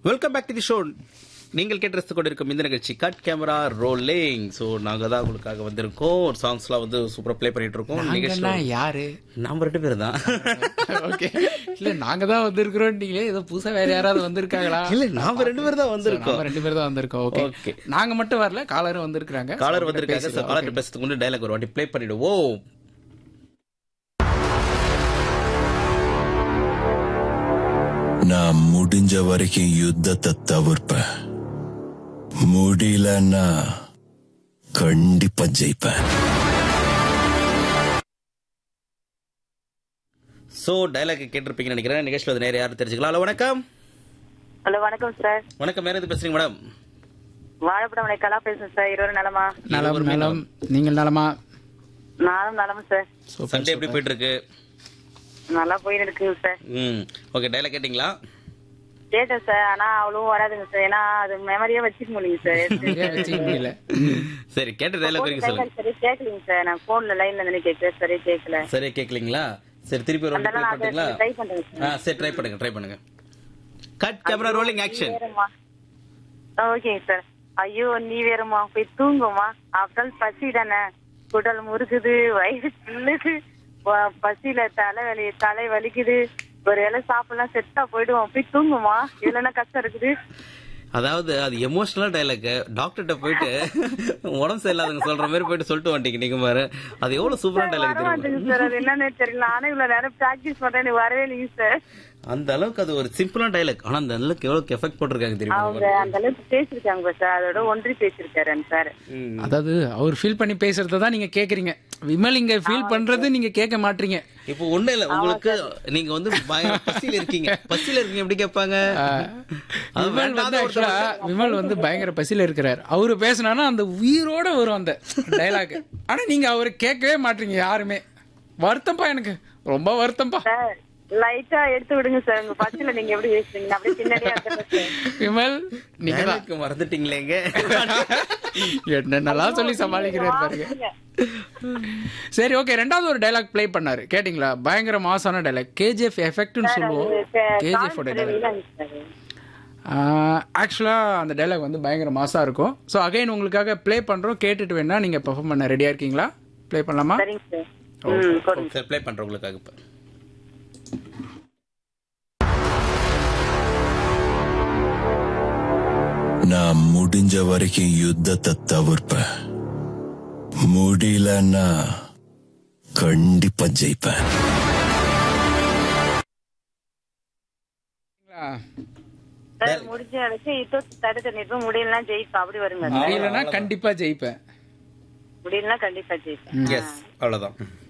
Welcome back to the show நீங்கள் கேட்டு கொண்டிருக்கும் இந்த நிகழ்ச்சி கட் கேமரா ரோலிங் ஸோ நாங்க தான் உங்களுக்காக வந்திருக்கோம் ஒரு சாங்ஸ்லாம் வந்து சூப்பரா ப்ளே பண்ணிட்டு இருக்கோம் நிகழ்ச்சி நாங்கன்னா யாரு நாம ரெண்டு பேர் தான் ஓகே இல்ல நாங்க தான் வந்திருக்கிறோம் நீங்களே ஏதோ புதுசா வேற யாராவது வந்திருக்காங்களா இல்ல நாம ரெண்டு பேர் தான் வந்திருக்கோம் நாம ரெண்டு பேர் தான் வந்திருக்கோம் ஓகே Okay. நாங்க மட்டும் வரல காலரும் வந்திருக்காங்க காலர் வந்திருக்காங்க ஸோ காலர் பேசுறதுக்கு முன்னாடி டைலாக் ஒரு வாட்டி ப்ளே பண்ணிடுவோம் நான் முடிஞ்ச வரைக்கும் யுத்தத்தை தவிர்ப்பேன் முடியலன்னா கண்டிப்பா ஜெயிப்பேன் ஸோ டைலாக் கேட்டிருப்பீங்கன்னு நினைக்கிறேன் நிகழ்ச்சியில் வந்து நேரம் யாரும் தெரிஞ்சுக்கலாம் ஹலோ வணக்கம் ஹலோ வணக்கம் சார் வணக்கம் வேற எது பேசுறீங்க மேடம் வாழைப்படம் கலா பேசுறேன் சார் இருவரும் நலமா நலம் நலம் நீங்கள் நலமா நானும் நலம் சார் சண்டே எப்படி போயிட்டு இருக்கு நல்லா போயிட்டு இருக்குங்க சார் ம் ஓகே டைலாக் கேட்டிங்களா கேட்டேன் சார் ஆனா அவ்வளவும் வராதுங்க சார் ஏன்னா அது மெமரியா வச்சுக்க முடியுங்க சார் சரியா வச்சுக்க முடியல சரி கேட்ட டைலாக் வரைக்கும் சொல்லுங்க சரி கேட்கலீங்க சார் நான் போன்ல லைன்ல இருந்து கேட்கிறேன் சரி கேட்கல சரியா கேட்கலீங்களா சரி திருப்பி ஒரு அதெல்லாம் நான் பண்ணிட்டீங்களா ட்ரை பண்றேங்க சார் ஆ சரி ட்ரை பண்ணுங்க ட்ரை பண்ணுங்க கட் கேமரா ரோலிங் ஆக்ஷன் வேறம்மா ஓகேங்க சார் ஐயோ நீ வேறம்மா போய் தூங்குமா ஆஃப்டர் பசி தானே குடல் முறுக்குது வயிறு கிள்ளுது வ- பசியில தலை வலி தலை வலிக்குது ஒரு இலை சாப்பிடலாம் செத்தா போயிடுவோம் போய் தூங்குமா இதுல என்ன கஷ்டம் இருக்குது அதாவது அது எமோஷனலா டைலாக் டாக்டர்கிட்ட போயிட்டு உடம்பு சரியில்லாதவங்க சொல்ற மாதிரி போயிட்டு சொல்லிட்டு வந்துட்டீங்க நீங்க பாரு அது எவ்வளவு சூப்பரான டைலாக் தெரியும் வரமாட்டேங்குது சார் அது என்னன்னு தெரியல நானும் இவ்வளவு நேரம் பிராக்டிஸ் பண்றேன் எனக்கு வரவே இல்லைங்க சார் அந்த அளவுக்கு அது ஒரு சிம்பிளான டைலாக் ஆனா அந்த அளவுக்கு எவ்வளவு எஃபெக்ட் போட்டிருக்காங்க அவங்க தெரியுமா அந்த அளவுக்கு பேசிருக்காங்க சார் அதோட ஒன்றி பேசிருக்காரு சார் ம். அதாவது அவர் ஃபீல் பண்ணி பேசுறத தான் நீங்க கேக்குறீங்க விமல் இங்க ஃபீல் பண்றது நீங்க கேட்க மாட்டீங்க இப்போ ஒண்ணு இல்ல உங்களுக்கு நீங்க வந்து பயங்கர பசியில இருக்கீங்க பசியில இருக்கீங்க எப்படி கேட்பாங்க அது விமல் வேண்டாத வந்து ஒருத்தர் ஆக்சுவலா விமல் வந்து பயங்கர பசியில இருக்கிறார் அவரு பேசினானா அந்த உயிரோட வரும் அந்த டைலாக் ஆனா நீங்க அவரை கேட்கவே மாட்டீங்க யாருமே வருத்தம்ப்பா எனக்கு ரொம்ப வருத்தம்ப்பா சார் லைட்டா எடுத்து விடுங்க சார் உங்க பசியில நீங்க எப்படி பேசுறீங்க நான் அப்படியே பின்னாடியே வந்துடுறேன் சார் விமல் நீங்க தான் dialogue மறந்துட்டீங்களேங்க என்னென்னலாம் சொல்லி சமாளிக்கிறாரு பாருங்க சரி ஓகே ரெண்டாவது ஒரு டைலாக் ப்ளே பண்ணாரு கேட்டிங்களா பயங்கர மாசான டைலாக் கேஜிஎஃப் எஃபெக்ட்னு சொல்லுவோம் கேஜிஎஃப் டைலாக் ஆக்சுவலாக அந்த டைலாக் வந்து பயங்கர மாசாக இருக்கும் ஸோ அகைன் உங்களுக்காக ப்ளே பண்ணுறோம் கேட்டுட்டு வேணா நீங்கள் பெர்ஃபார்ம் பண்ண ரெடியாக இருக்கீங்களா ப்ளே பண்ணலாமா சரிங்க சார் ம் கொடுங்க சரி ப்ளே பண்றேன் உங்களுக்காக இப்ப நான் முடிஞ்ச வரைக்கும் யுத்தத்தை தவிர்ப்பேன் முடியலன்னா கண்டிப்பா ஜெயிப்பேன் சார் முடிஞ்ச அளவுக்கு இப்போ தடுக்க நிற்போம் முடியலன்னா ஜெயிப்பா அப்படி வருங்க முடியலன்னா கண்டிப்பாக ஜெயிப்பேன் முடியலன்னா கண்டிப்பா ஜெயிப்பேன் எஸ் அவ்வளவுதான்